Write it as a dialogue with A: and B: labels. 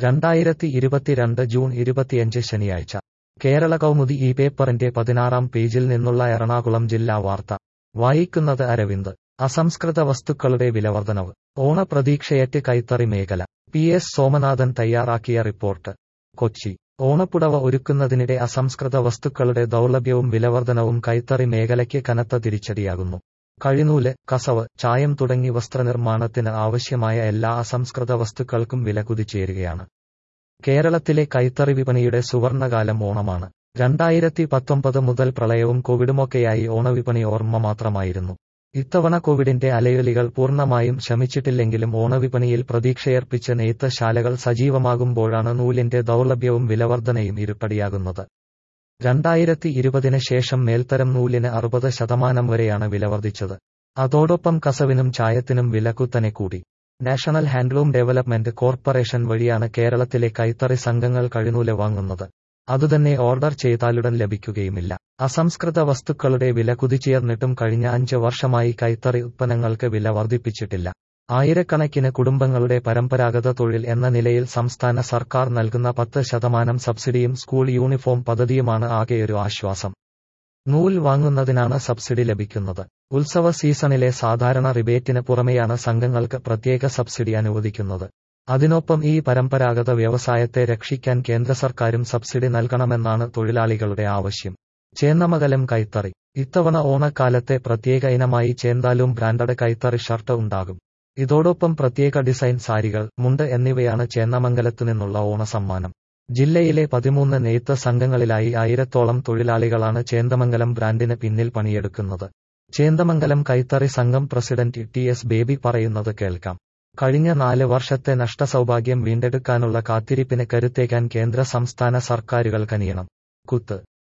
A: രണ്ടായിരത്തി ഇരുപത്തിരണ്ട് ജൂൺ ഇരുപത്തിയഞ്ച് ശനിയാഴ്ച കേരള കൗമുദി ഈ പേപ്പറിന്റെ പതിനാറാം പേജിൽ നിന്നുള്ള എറണാകുളം ജില്ലാ വാർത്ത വായിക്കുന്നത് അരവിന്ദ് അസംസ്കൃത വസ്തുക്കളുടെ വിലവർധനവ് ഓണപ്രതീക്ഷയറ്റ് കൈത്തറി മേഖല പി എസ് സോമനാഥൻ തയ്യാറാക്കിയ റിപ്പോർട്ട് കൊച്ചി ഓണപ്പുടവ ഒരുക്കുന്നതിനിടെ അസംസ്കൃത വസ്തുക്കളുടെ ദൗർലഭ്യവും വിലവർധനവും കൈത്തറി മേഖലയ്ക്ക് കനത്ത തിരിച്ചടിയാകുന്നു കഴിനൂല് കസവ് ചായം തുടങ്ങി വസ്ത്രനിർമ്മാണത്തിന് ആവശ്യമായ എല്ലാ അസംസ്കൃത വസ്തുക്കൾക്കും വില കുതിച്ചേരുകയാണ് കേരളത്തിലെ കൈത്തറി വിപണിയുടെ സുവർണകാലം ഓണമാണ് രണ്ടായിരത്തി പത്തൊമ്പത് മുതൽ പ്രളയവും കോവിഡുമൊക്കെയായി ഓണവിപണി ഓർമ്മ മാത്രമായിരുന്നു ഇത്തവണ കോവിഡിന്റെ അലയൊലികൾ പൂർണ്ണമായും ശമിച്ചിട്ടില്ലെങ്കിലും ഓണവിപണിയിൽ പ്രതീക്ഷയർപ്പിച്ച് നെയ്ത്ത് ശാലകൾ സജീവമാകുമ്പോഴാണ് നൂലിന്റെ ദൗർലഭ്യവും വിലവർധനയും ഇരുപ്പടിയാകുന്നത് രണ്ടായിരത്തി ഇരുപതിന് ശേഷം മേൽത്തരം നൂലിന് അറുപത് ശതമാനം വരെയാണ് വില വർദ്ധിച്ചത് അതോടൊപ്പം കസവിനും ചായത്തിനും വില കുത്തനെ കൂടി നാഷണൽ ഹാൻഡ്ലൂം ഡെവലപ്മെന്റ് കോർപ്പറേഷൻ വഴിയാണ് കേരളത്തിലെ കൈത്തറി സംഘങ്ങൾ കഴിനൂല് വാങ്ങുന്നത് അതുതന്നെ ഓർഡർ ചെയ്താലുടൻ ലഭിക്കുകയുമില്ല അസംസ്കൃത വസ്തുക്കളുടെ വില കുതിച്ചുയർന്നിട്ടും കഴിഞ്ഞ അഞ്ച് വർഷമായി കൈത്തറി ഉത്പന്നങ്ങൾക്ക് വില വർദ്ധിപ്പിച്ചിട്ടില്ല ആയിരക്കണക്കിന് കുടുംബങ്ങളുടെ പരമ്പരാഗത തൊഴിൽ എന്ന നിലയിൽ സംസ്ഥാന സർക്കാർ നൽകുന്ന പത്ത് ശതമാനം സബ്സിഡിയും സ്കൂൾ യൂണിഫോം പദ്ധതിയുമാണ് ആകെയൊരു ആശ്വാസം നൂൽ വാങ്ങുന്നതിനാണ് സബ്സിഡി ലഭിക്കുന്നത് ഉത്സവ സീസണിലെ സാധാരണ റിബേറ്റിന് പുറമെയാണ് സംഘങ്ങൾക്ക് പ്രത്യേക സബ്സിഡി അനുവദിക്കുന്നത് അതിനൊപ്പം ഈ പരമ്പരാഗത വ്യവസായത്തെ രക്ഷിക്കാൻ കേന്ദ്ര സർക്കാരും സബ്സിഡി നൽകണമെന്നാണ് തൊഴിലാളികളുടെ ആവശ്യം ചേന്നമകലം കൈത്തറി ഇത്തവണ ഓണക്കാലത്തെ പ്രത്യേക ഇനമായി ചേന്താലും ബ്രാൻഡഡ് കൈത്തറി ഷർട്ട് ഉണ്ടാകും ഇതോടൊപ്പം പ്രത്യേക ഡിസൈൻ സാരികൾ മുണ്ട് എന്നിവയാണ് ചേന്നമംഗലത്തു നിന്നുള്ള ഓണസമ്മാനം ജില്ലയിലെ പതിമൂന്ന് നെയ്ത്ത് സംഘങ്ങളിലായി ആയിരത്തോളം തൊഴിലാളികളാണ് ചേന്ദമംഗലം ബ്രാൻഡിന് പിന്നിൽ പണിയെടുക്കുന്നത് ചേന്ദമംഗലം കൈത്തറി സംഘം പ്രസിഡന്റ് ടി എസ് ബേബി പറയുന്നത് കേൾക്കാം കഴിഞ്ഞ നാല് വർഷത്തെ നഷ്ടസൗഭാഗ്യം വീണ്ടെടുക്കാനുള്ള കാത്തിരിപ്പിന് കരുത്തേക്കാൻ കേന്ദ്ര സംസ്ഥാന സർക്കാരുകൾ കനിയണം കുത്ത്